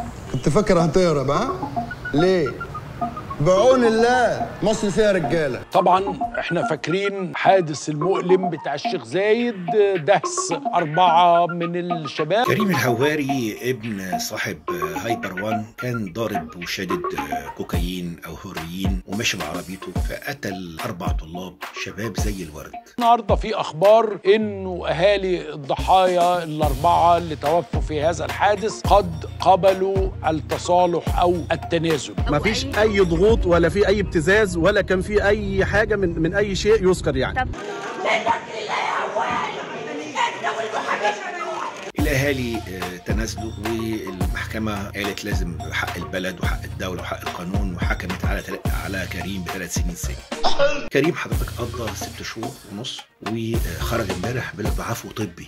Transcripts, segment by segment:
كنت فاكر هتهرب ها ليه بعون الله مصر فيها رجاله طبعا احنا فاكرين حادث المؤلم بتاع الشيخ زايد دهس أربعة من الشباب كريم الهواري ابن صاحب هايبر وان كان ضارب وشادد كوكايين او هيروين وماشي بعربيته فقتل اربع طلاب شباب زي الورد النهارده في اخبار انه اهالي الضحايا الاربعه اللي توفوا في هذا الحادث قد قبلوا التصالح او التنازل مفيش اي ضغوط ولا في اي ابتزاز ولا كان في اي حاجه من من اي شيء يذكر يعني الاهالي آه، تنازلوا والمحكمه قالت لازم حق البلد وحق الدوله وحق القانون وحكمت على تل... على كريم بثلاث سنين سجن كريم حضرتك قضى ست شهور ونص وخرج امبارح بعفو طبي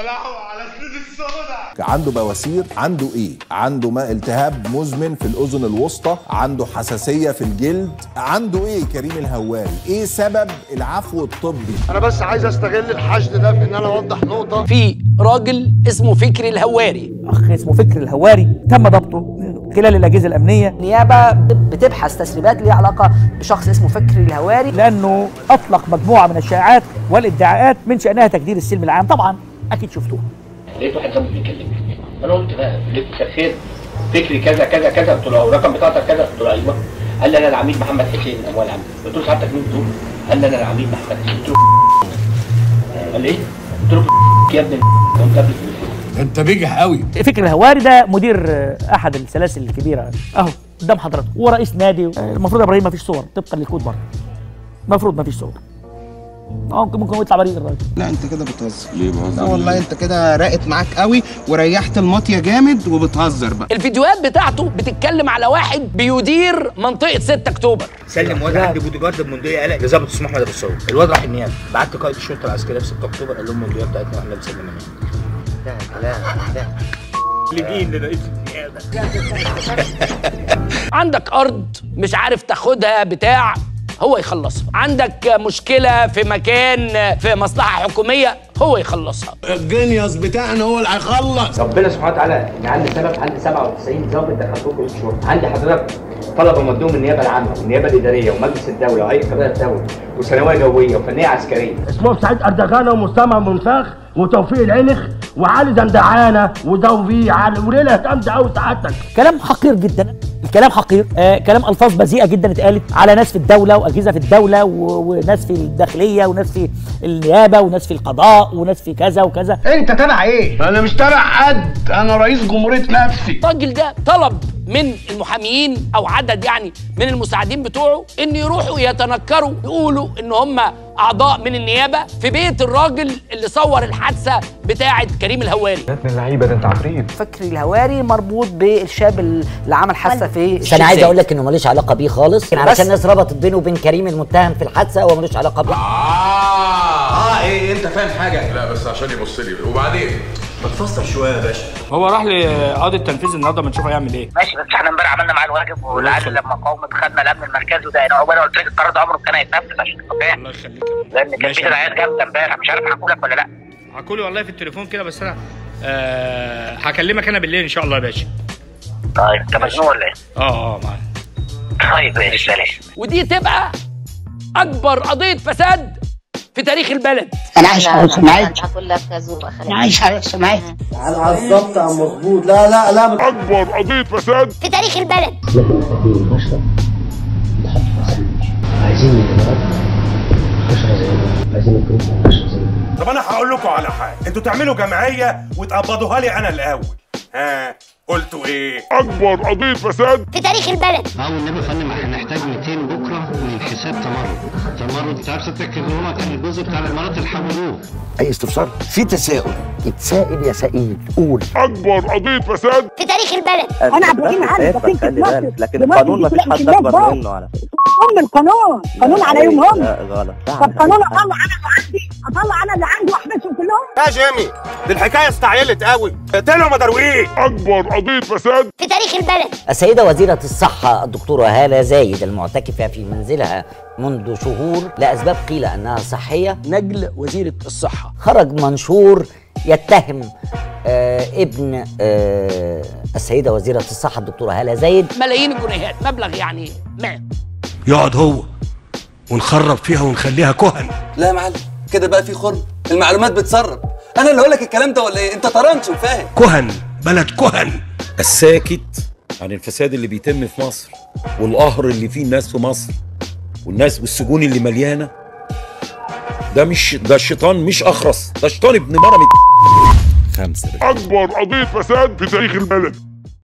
عنده بواسير عنده ايه عنده ما التهاب مزمن في الاذن الوسطى عنده حساسيه في الجلد عنده ايه كريم الهواري ايه سبب العفو الطبي انا بس عايز استغل الحشد ده في ان انا اوضح نقطه في راجل اسمه فكري الهواري اخ اسمه فكر الهواري تم ضبطه خلال الاجهزه الامنيه النيابه بتبحث تسريبات ليها علاقه بشخص اسمه فكري الهواري لانه اطلق مجموعه من الشائعات والادعاءات من شانها تجدير السلم العام طبعا اكيد شفتوها لقيت واحد ظابط بيكلمني انا قلت بقى لقيت خير فكري كذا كذا كذا قلت له الرقم بتاعتك كذا قلت له ايوه قال لي انا العميد محمد حسين اموال عام قلت له سعادتك مين بتقول قال لي انا العميد محمد حسين قلت له قال لي ايه قلت له يا ابن قمت قبل انت بيجح قوي فكر الهواري ده مدير آه، احد السلاسل الكبيره اهو قدام حضرتك ورئيس نادي آه، المفروض يا ابراهيم ما فيش صور طبقا للكود بره المفروض ما فيش صور آه، ممكن ممكن يطلع بريء الراجل لا انت كده بتهزر ليه بهزر لا والله انت كده راقت معاك قوي وريحت الماطيه جامد وبتهزر بقى الفيديوهات بتاعته بتتكلم على واحد بيدير منطقه 6 اكتوبر سلم واد عندي بودي جارد بمنديه قلق لظابط اسمه احمد ابو الصوت الواد راح النيابه بعت قائد الشرطه العسكريه في 6 اكتوبر قال لهم المنديه بتاعتنا واحنا بنسلمها لا لا لا لجين لرئيس النيابه عندك ارض مش عارف تاخدها بتاع هو يخلصها عندك مشكله في مكان في مصلحه حكوميه هو يخلصها الجينيوس بتاعنا هو اللي هيخلص ربنا سبحانه وتعالى جعلني سبب عندي 97 ضابط دخلتهم كليه الشرطه عندي حضرتك طلبه موديهم النيابه العامه والنيابه الاداريه ومجلس الدوله وهيئه قضاء الدوله وثانويه جويه وفنيه عسكريه اسمهم سعيد اردغانه ومسامه منفاخ وتوفيق العنخ وعلي دندعانه ودوفي علي وليله جامده قوي سعادتك كلام حقير جدا الكلام حقير آه كلام الفاظ بذيئه جدا اتقالت على ناس في الدوله واجهزه في الدوله و... وناس في الداخليه وناس في النيابه وناس في القضاء وناس في كذا وكذا انت تبع ايه انا مش تبع حد انا رئيس جمهوريه نفسي الراجل ده طلب من المحاميين او عدد يعني من المساعدين بتوعه ان يروحوا يتنكروا يقولوا ان هم اعضاء من النيابه في بيت الراجل اللي صور الحادثه بتاعه كريم الهواري اللعيبه ده انت عفريت فكري الهواري مربوط بالشاب اللي عمل حادثه في بس انا عايز اقول لك انه ماليش علاقه بيه خالص علشان الناس ربطت بينه وبين كريم المتهم في الحادثه هو ملوش علاقه بيه اه ايه انت فاهم حاجه لا بس عشان يبص لي وبعدين ما تفصل شويه يا باشا هو راح لقاضي التنفيذ النهارده ما نشوف هيعمل ايه ماشي بس احنا امبارح عملنا معاه الواجب والعيال لما قاومت خدنا الامن المركزي وده انا وانا قلت لك القرار ده عمره كان هيتنفذ عشان تبقى فاهم الله يخليك لان كان في دعايات جامده امبارح مش عارف احكوا لك ولا لا حكولي والله في التليفون كده بس انا آه هكلمك انا بالليل ان شاء الله يا باشا طيب انت مجنون ولا ايه؟ اه اه معاك طيب ماشي سلام ودي تبقى اكبر قضيه فساد في تاريخ البلد انا عايش على سمعت هقول لك ذوق انا عايش على سمعت على عصبت عم مظبوط لا لا لا اكبر قضيه فساد في تاريخ البلد عايزين عايزين طب انا هقول لكم على حاجه انتوا تعملوا جمعيه وتقبضوها لي انا الاول ها قلتوا ايه اكبر قضيه فساد في تاريخ البلد اه والنبي يا فندم احنا هنحتاج 200 بكره من حساب تمرد تمرد انت عارف ستك اللي هو كان الجزء بتاع الامارات اللي حولوه اي استفسار في تساؤل اتسائل يا سئيل قول اكبر قضيه فساد في تاريخ البلد انا عبد الرحيم علي وكيل في مصر لكن القانون ما فيش حد اكبر منه على فكره ام القانون قانون عليهم هم لا غلط طب قانون اطلع انا اللي عندي اطلع انا اللي عندي واحبسهم كلهم يا جيمي دي الحكايه استعجلت قوي اقتلهم يا درويش اكبر قضيه فساد في تاريخ البلد السيدة وزيرة الصحة الدكتورة هالة زايد المعتكفة في منزلها منذ شهور لأسباب قيل أنها صحية نجل وزيره الصحه خرج منشور يتهم آه ابن آه السيده وزيره الصحه الدكتوره هاله زايد ملايين الجنيهات مبلغ يعني ما يقعد هو ونخرب فيها ونخليها كهن لا يا معلم كده بقى في خرم المعلومات بتسرب انا اللي هقول لك الكلام ده ولا ايه انت طرنش وفاهم كهن بلد كهن الساكت عن الفساد اللي بيتم في مصر والقهر اللي فيه الناس في مصر والناس والسجون اللي مليانه ده مش ده الشيطان مش اخرس ده شيطان ابن مرمي خمسه اكبر قضيه فساد في تاريخ البلد